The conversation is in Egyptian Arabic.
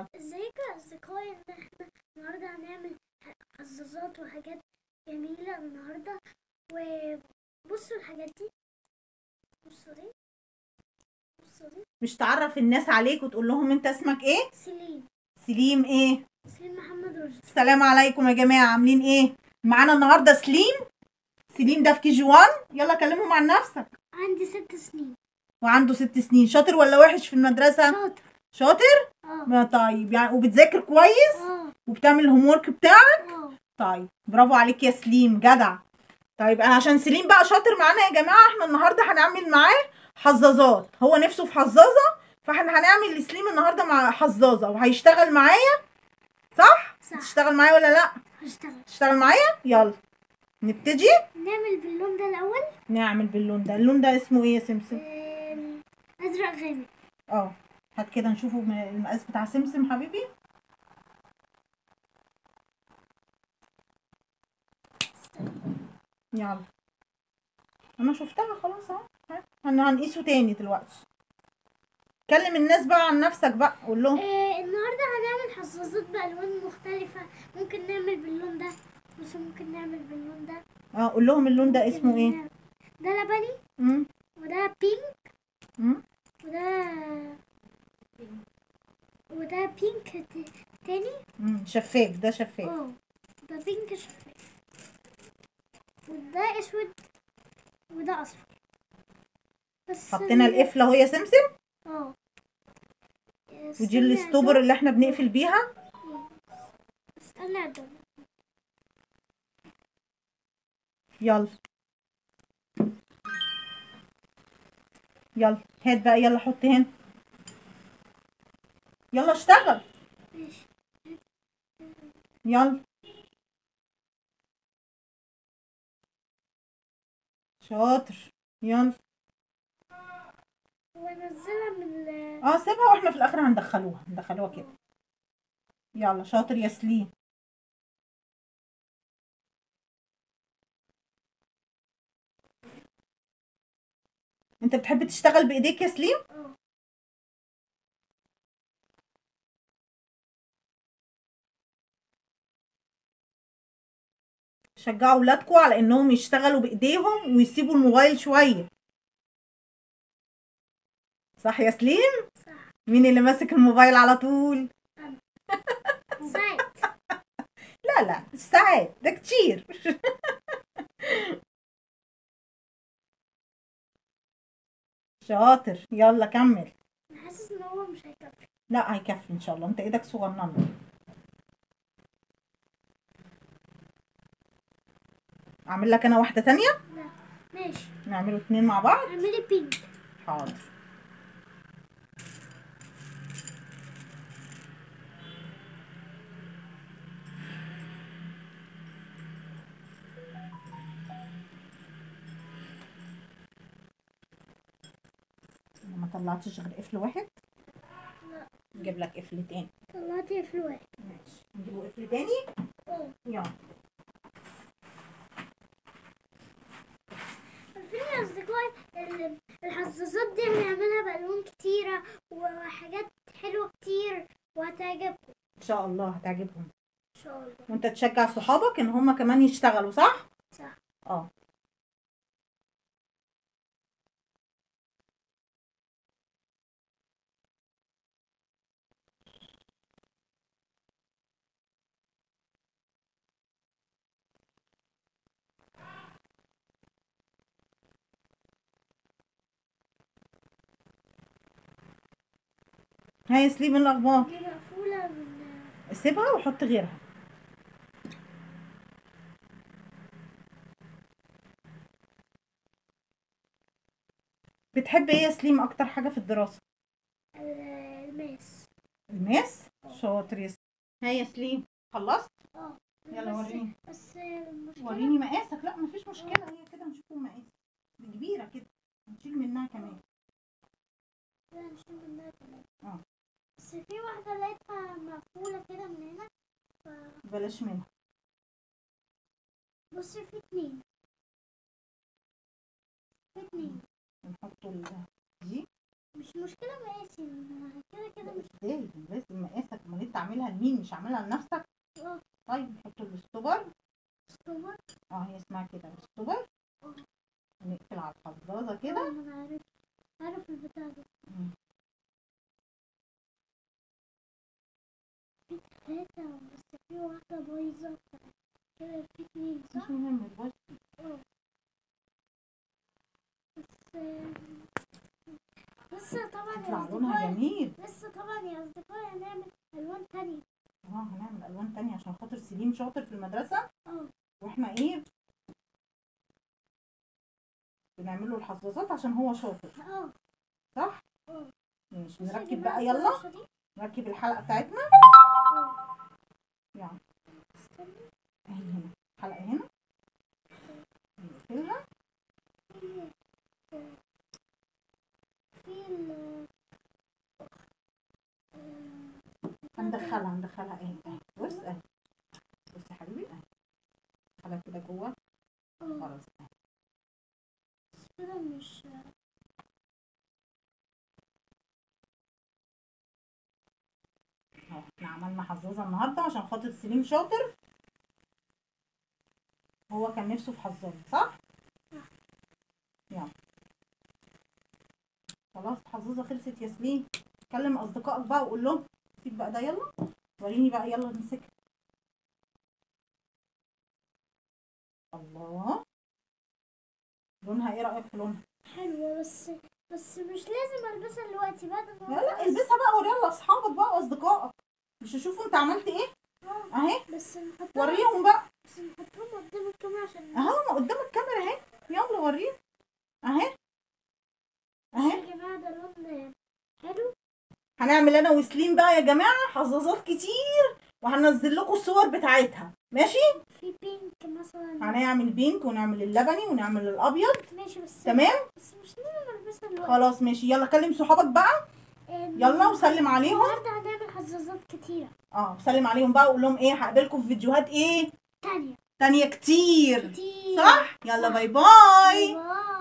يلا ازيك يا اصدقائي ان احنا النهارده هنعمل حظاظات وحاجات جميلة النهارده وبصوا الحاجات دي بصوا دي بصوا دي مش تعرف الناس عليك وتقول لهم انت اسمك ايه سليم سليم ايه سليم محمد رشدي السلام عليكم يا جماعه عاملين ايه معانا النهارده سليم سليم ده في كي جي 1 يلا كلمهم عن نفسك عندي ست سنين وعنده ست سنين شاطر ولا وحش في المدرسه شاطر شاطر اه ما طيب يعني وبتذاكر كويس اه وبتعمل الهوم ورك بتاعك اه طيب برافو عليك يا سليم جدع طيب انا عشان سليم بقى شاطر معانا يا جماعه احنا النهارده هنعمل معاه حظاظات هو نفسه في حظاظه فاحنا هنعمل لسليم النهارده مع حظاظه وهيشتغل معايا صح صح تشتغل معايا ولا لا هشتغل تشتغل معايا يلا نبتدي نعمل باللون ده الاول نعمل باللون ده اللون ده اسمه ايه يا سمسم آم، ازرق غامق اه هات كده نشوفه من المقاس بتاع سمسم حبيبي يلا انا شفتها خلاص اهو ها، هن- هنقيسه تاني دلوقتي كلم الناس بقى عن نفسك بقى قول لهم آه النهارده هنعمل حظاظات بالوان مختلفة ممكن نعمل باللون ده بس ممكن نعمل باللون ده اه قول لهم اللون ده ممكن اسمه ايه نعمل- ده لبني مم. وده بينك مم. وده وده بينك ت- تاني مم. شفاف ده شفاف اه ده بينك شفاف وده اسود وده اصفر بس حطينا ال- القفله اهو يا سمسم اه ودي استنى الاستوبر اللي احنا بنقفل بيها أدور. استنى أدور. يلا يلا هات بقى يلا حط هنا يلا اشتغل ماشي يلا شاطر يلا ونزلها من ال- اه سيبها واحنا في الاخر هندخلوها هندخلوها كده يلا شاطر يا سليم انت بتحب تشتغل بايديك يا سليم اه شجعوا ولادكم على انهم يشتغلوا بايديهم ويسيبوا الموبايل شويه صح يا سليم صح مين اللي ماسك الموبايل على طول ساعات لا لا ساعات ده كتير شاطر يلا كمل انا حاسس ان هو مش هيكفي لا هيكفي ان شاء الله انت ايدك صغننه اعمل لك انا واحده تانية لا ماشي نعملوا اتنين مع بعض اعملي بينك حاضر أنا ما طلعتش غير قفل واحد لا نجيب لك قفل تاني طلعتي في الواحد ماشي نجيبه قفل تاني اه يلا عارفين يا اصدقائي ال- الحظاظات دي هنعملها بالوان كتيرة وحاجات حلوة كتير وهتعجبكم ان شاء الله هتعجبهم ان شاء الله وانت تشجع صحابك ان هما كمان يشتغلوا صح صح اه هاي سليم إيه الاخبار دي مقفولة من سيبها وحط غيرها بتحب ايه يا سليم اكتر حاجه في الدراسه ال- الماس الماس شاطر يا سليم هاي يا سليم خلصت اه يلا بس- وريني بس المشكلة وريني مقاسك لا مفيش مشكله هي كده نشوف المقاس دي كبيره كده نشيل منها كمان لا نشيل منها كمان اه. بس في واحدة لقيتها مقفولة كده من هنا بلاش منها بصي في اتنين في اتنين نحط ال- دي مش المشكلة مقاسي أنا كده كده مش ازاي لازم مقاسك امال انت عاملها لمين مش عاملها لنفسك اه طيب نحط الاستوبر سوبر اه هي اسمها كده الاستوبر اه ونقفل على الحظاظه اه كده أنا عارف عارف البتاع ده مم. في تلاتة بس في واحدة بايظة كده في اتنين صح؟ مش مهم بص اه بس لسه طبعا يا تطلع لونها أصدقائي جميل لسه طبعا يا أصدقائي هنعمل ألوان تانية اه هنعمل الوان تانية عشان خاطر سليم شاطر في المدرسه اه واحنا ايه بنعمل له الحظاظات عشان هو شاطر اه صح اه ماشي بصوا يا نركب جماعة بقى يلا الفراشة دي. نركب الحلقه بتاعتنا اه يعني استنى اهي هنا الحلقه هنا نقفلها في في ال هندخلها هندخلها اهي اهي بص اهي بص يا حبيبي اهي دخلها كده جوه اه خلاص اهي كده مش اهو احنا عملنا حظاظه النهارده عشان خاطر سليم شاطر هو كان نفسه في حظاظه صح؟ يلا خلاص الحظاظه خلصت يا سليم كلم اصدقائك بقى وقول لهم سيب بقى ده يلا وريني بقى يلا نمسكها الله لونها ايه رايك في لونها حلوة بس بس مش لازم البسها دلوقتي بعد ما لا لا البسها بقى وريها لاصحابك بقى واصدقائك مش يشوفوا انت عملت ايه اه اهي بس نحطها وريهم بقى بس نحطهم قدام الكاميرا عشان اهو ما قدام الكاميرا اهي يلا وريهم اهي بس اهي يا جماعة ده لون حلو هنعمل انا وسليم بقى يا جماعه حظاظات كتير وهنزل لكم الصور بتاعتها ماشي في بينك مثلا هنعمل بينك ونعمل اللبني ونعمل الابيض ماشي بس تمام بس مش لازم البسها دلوقتي خلاص ماشي يلا كلم صحابك بقى آه، يلا وسلم عليهم النهارده هنعمل حظاظات كتيرة اه سلم عليهم بقى وقول لهم ايه هقابلكم في فيديوهات ايه تانية تانية كتير كتير صح يلا صح. باي باي باي باي